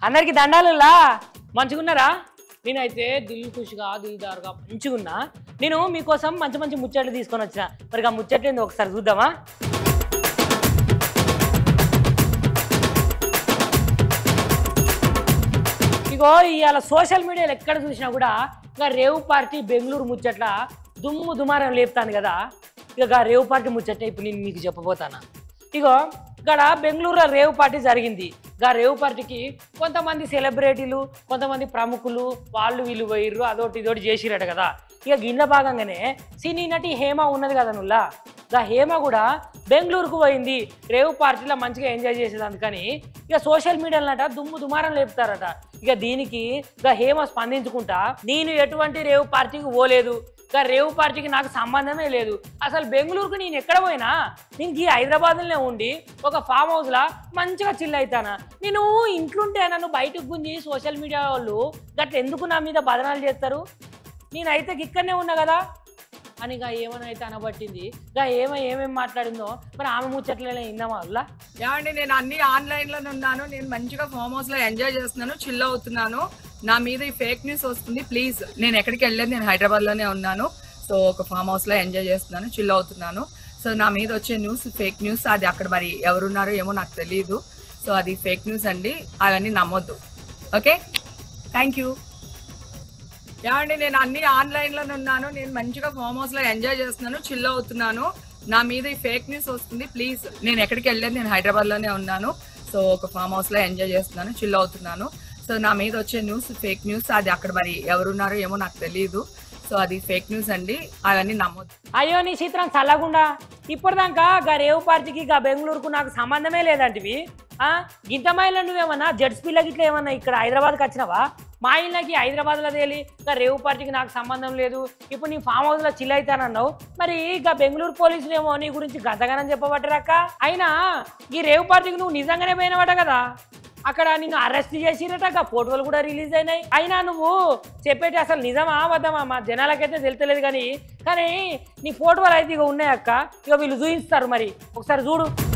అందరికి దండాలులా మంచిగున్నారా నేనైతే దిల్ ఖుషిగా దిల్దారుగా మంచిగున్నా నేను మీకోసం మంచి మంచి ముచ్చట్లు తీసుకొని వచ్చిన మరి ఆ ముచ్చట్లు ఏందో ఒకసారి చూద్దామా ఇగో ఇవాళ సోషల్ మీడియాలో ఎక్కడ చూసినా కూడా ఇక రేవు పార్టీ బెంగళూరు ముచ్చట్ల దుమ్ము దుమారం లేపుతాను కదా ఇక ఆ రేవు పార్టీ ముచ్చట ఇప్పుడు నేను మీకు చెప్పబోతాను ఇగో ఇక్కడ బెంగళూరులో రేవు పార్టీ జరిగింది గా రేవు పార్టీకి కొంతమంది సెలబ్రిటీలు కొంతమంది ప్రముఖులు వాళ్ళు వీళ్ళు పోయిర్రు అదొకటి ఇదోటి చేసిరట కదా ఇక గిన్నె భాగంగానే సినీ నటి హేమ ఉన్నది కదా నుల్లా గా హేమ కూడా బెంగళూరుకు పోయింది రేవు పార్టీలో మంచిగా ఎంజాయ్ చేసేది అందుకని ఇక సోషల్ మీడియాలనట దుమ్ము దుమారం లేపుతారట ఇక దీనికి ఇక హేమ స్పందించుకుంటా నేను ఎటువంటి రేవు పార్టీకి పోలేదు ఇక రేవు పార్టీకి నాకు సంబంధమే లేదు అసలు బెంగళూరుకు నేను ఎక్కడ పోయినా నేను ఈ హైదరాబాద్లోనే ఉండి ఒక ఫామ్ హౌస్లా మంచిగా చిల్ అవుతానా నేను ఇంట్లుంటే నన్ను బయటకు గుంజి సోషల్ మీడియా వాళ్ళు గట్ల ఎందుకు నా మీద బదనాలు చేస్తారు నేనైతే ఇక్కడనే ఉన్నా కదా అని ఇక ఏమైనా అయితే అనబట్టింది ఇక ఏమో ఏమేమి మాట్లాడిందో మరి ఆమె ముచ్చట్లనే ఇందామా అల్లా ఏమండి నేను అన్ని ఆన్లైన్ లోనే ఉన్నాను నేను మంచిగా ఫామ్ హౌస్ లో ఎంజాయ్ చేస్తున్నాను చిల్ అవుతున్నాను నా మీద ఈ ఫేక్ న్యూస్ వస్తుంది ప్లీజ్ నేను ఎక్కడికి వెళ్ళలేదు నేను హైదరాబాద్ లోనే ఉన్నాను సో ఒక ఫామ్ హౌస్ లో ఎంజాయ్ చేస్తున్నాను చిల్ అవుతున్నాను సో నా మీద వచ్చే న్యూస్ ఫేక్ న్యూస్ అది అక్కడ మరి ఎవరున్నారో ఏమో నాకు తెలియదు సో అది ఫేక్ న్యూస్ అండి అవన్నీ నమ్మొద్దు ఓకే థ్యాంక్ యూ ఏమండి నేను అన్ని ఆన్లైన్ లోనే ఉన్నాను నేను మంచిగా ఫామ్ హౌస్ లో ఎంజాయ్ చేస్తున్నాను చిల్ అవుతున్నాను నా మీద ఈ ఫేక్ న్యూస్ వస్తుంది ప్లీజ్ నేను ఎక్కడికి వెళ్ళలేదు నేను హైదరాబాద్ లోనే ఉన్నాను సో ఒక ఫామ్ హౌస్ లో ఎంజాయ్ చేస్తున్నాను చిల్ అవుతున్నాను సో నా మీద వచ్చే న్యూస్ ఫేక్ న్యూస్ అది అక్కడ మరి ఎవరున్నారో ఏమో నాకు తెలియదు సో అది ఫేక్ న్యూస్ అండి అవన్నీ నమ్మొద్దు అయ్యో నీ చిత్రం చల్లకుండా ఇప్పటిదాకా గా రేవు పార్టీకి గా బెంగళూరుకు నాకు సంబంధమే లేదంటివి ఆ గింత మైల్లో నువ్వేమన్నా జడ్స్ పిల్ల గిట్ల ఏమన్నా ఇక్కడ హైదరాబాద్కి వచ్చినావా మా ఇళ్ళకి హైదరాబాద్లో తేలి ఇక రేవు పార్టీకి నాకు సంబంధం లేదు ఇప్పుడు నీ ఫామ్ హౌస్లో చిల్ అవుతానన్నావు మరి ఇక బెంగళూరు పోలీసులు ఏమో నీ గురించి గంతగానం చెప్పబట్టరాక అయినా ఈ రేవు పార్టీకి నువ్వు నిజంగానే పోయినవాట కదా అక్కడ నిన్ను అరెస్ట్ చేసిరట ఆ ఫోటోలు కూడా రిలీజ్ అయినాయి అయినా నువ్వు చెప్పేటి అసలు నిజమా అబద్ధమా మా జనాలకైతే తెలుతలేదు కానీ కానీ నీ ఫోటోలు అయితే ఇక ఉన్నాయి అక్క ఇక వీళ్ళు చూపిస్తారు మరి ఒకసారి చూడు